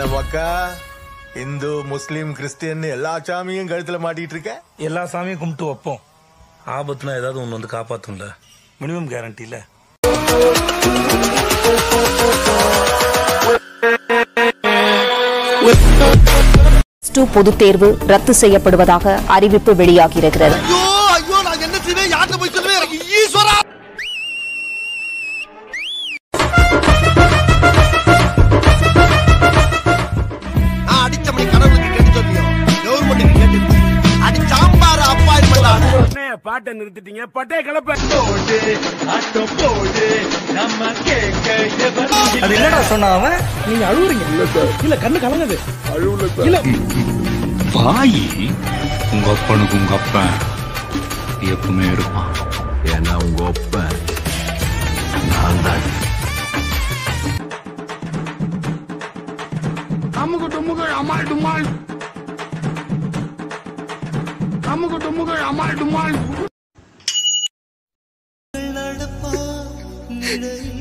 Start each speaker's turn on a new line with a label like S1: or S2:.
S1: என்ன மக்கா இந்து முஸ்லீம் கிறிஸ்டியன் எல்லா சாமியும் கழுத்துல மாட்டிட்டு இருக்க
S2: எல்லா சாமியும் கும்பிட்டு வைப்போம் ஆபத்துனா ஏதாவது ஒன்று வந்து காப்பாத்தும்ல மினிமம் கேரண்டில
S3: டூ பொதுத் தேர்வு ரத்து செய்யப்படுவதாக அறிவிப்பு வெளியாகியிருக்கிறது
S4: ஐயோ ஐயோ நான் என்ன செய்வேன் யார்கிட்ட போய் சொல்லுவேன் எனக்கு ஈஸ்வரா நான் அடிச்ச மணி கடவுளுக்கு கேட்டு சொல்லியோ கவர்மெண்ட்டுக்கு கேட்டு அடி சாம்பார் அப்பாயின்மெண்ட் ஆன
S5: பாட்டை நிறுத்திட்டீங்க பட்டே கிளப்ப
S2: அது என்னடா சொன்ன அவன்
S5: நீங்க அழுவுறீங்க இல்ல கண்ணு கலங்குது இல்ல
S6: வாயி உங்க அப்பனுக்கு உங்க அப்பன் எப்பவுமே இருப்பான்
S4: ஏன்னா உங்க ஒப்ப நான் தான்
S5: அமுகு டுமுகு அமால் டுமால் அமுகு டுமுகு அமால் டுமால்
S4: நடப்பா நிலைய